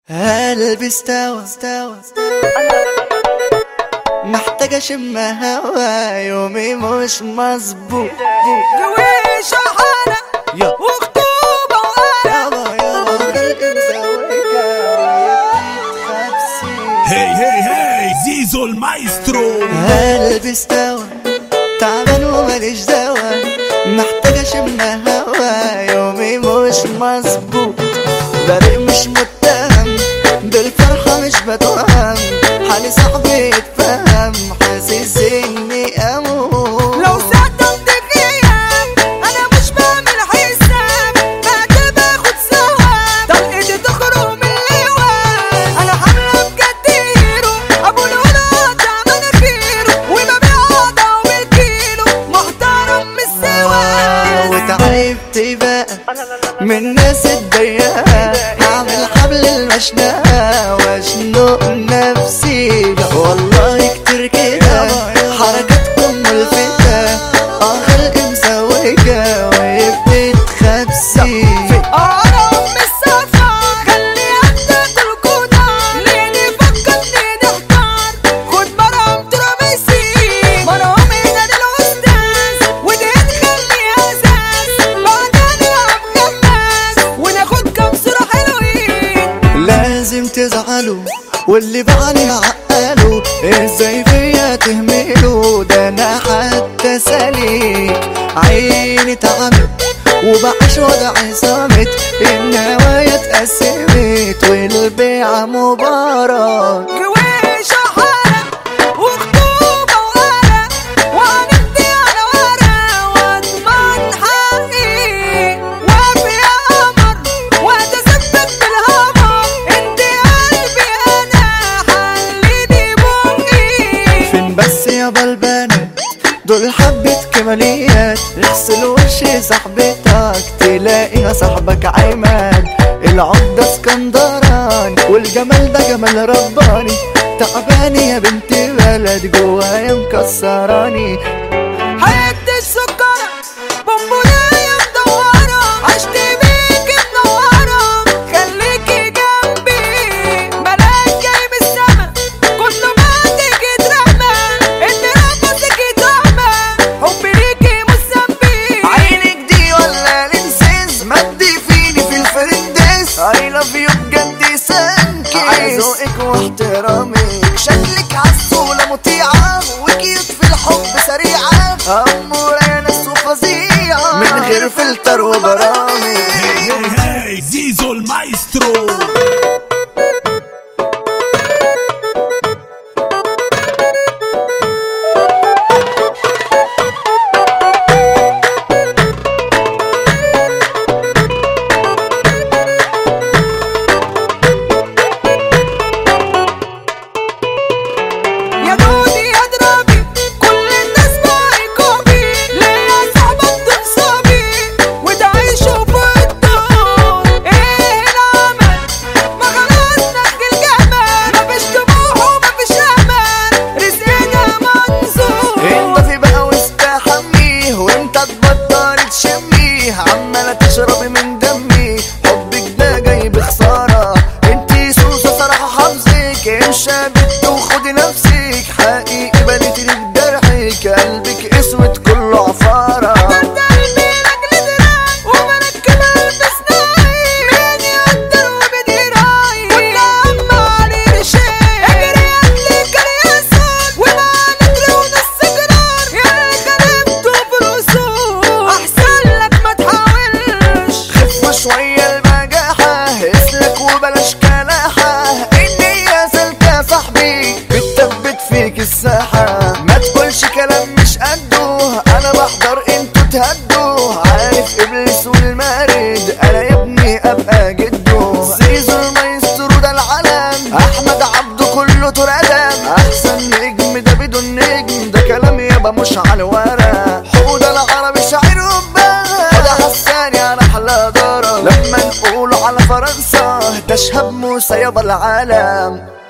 قلبي استوى استوى محتاج اشم هوا يومي مش مظبوط جويش حالة يا وخطوبة وقلق يابا يابا قلبي مزوجة خبسي هي هي هي زيزو المايسترو قلبي استوى تعبان وماليش دوا محتاج اشم هوا يومي مش مظبوط بريء مش متهم بالفرحة مش بتوهم حالي صاحبي يتفهم حاسس اني اموت لو صدمت غياب انا مش بعمل حساب بعد باخد ثواب طلقتي تخرج من اللواء انا حاملة بجد هيرو ابو الولاد تعبان خيره وببيع قطع بالكيلو محترم مش سواق وتعبت بقى من ناس الضيقة هعمل حبل المشنقة واشنق نفسي لا والله كتير كده حركاتكم ملفتة اه خلق مزوجة وهي بتتخبسي اقرب من السفر خلي عندك القدر ليه فكرني نحتار خد مرهم ترابيسي مرهم هنا للاستاذ ودي تخلي اساس بعدين نلعب خماس وناخد كام صورة حلوين لازم تزعلوا واللي بعلي عقلوا ازاي فيا تهملوا ده انا حتى سليك عيني تعبت وبعيش وضعي صامت النوايا اتقسمت والبيعة مباراة جويش حالة وخطوبة وقلق وهنبدي على ورق واضمن حقي وافي يا قمر واتثبت بالهمر انت قلبي انا حليني بقي فين بس يا بلبانة دول حبة كماليات اغسل وش صاحبتك تلاقيها صاحبك عماد العقدة اسكندراني والجمال ده جمال رباني تعباني يا بنت بلد جوايا مكسراني حياتي السكرة بونبوناية مدورة عشت بيكي منورة خليكي جنبي ملاك جاي من السما كله بعدك يترمى انت رقصك يترمى حبي ليكي مسمي عينك دي ولا لنسيز مدي فيني في الفرندس اي لاف يو بجد سانكي عايز ذوقك واحترامك شكلك عسولة مطيعة وكيوت في الحب سريعة أمورة يا ناس وفظيعة من غير فلتر وبرامج هي هي هي زيزو المايسترو يا دودي يا درابي كل الناس معي كوبي ليا صاحبك دول صبي وتعيشوا في الدور ايه العمل ما خلاص نخي الجمال مفيش طموح ومفيش امل رزقنا منظور انت في بقى واستحميه وانت تبطل تشميه عمالة تشربي من دمي حبك ده جاي بخسارة انتي سوسة صراحة حافظك امشي يا بنت وخدي نفسك حقيقي بنيت لك جرحك قلبك اسود كله عفارة قدرت قلبي لك لدراي وملك كمان بسناي مين يقدر وبدي راي ولا اما علي رشاي اجري قبلك اليسار وما ندري ونص جرار يا خربته برسول احسن لك ما تحاولش خف شوية البجاحة اسلك وبلاش كلاحة اني يا سلكة صاحبي بتثبت فيك الساحة ما تقولش كلام مش قده انا بحضر انتوا تهدوا عارف ابليس والمارد انا يا ابني ابقى جده زيزو المايسترو ده العلم احمد عبده كله تردم احسن نجم ده بدون نجم ده كلام يابا مش على الورق حوده العربي شاعر وبال ده حساني على احلى ضرب لما نقول على فرنسا ده شهاب موسى يابا العالم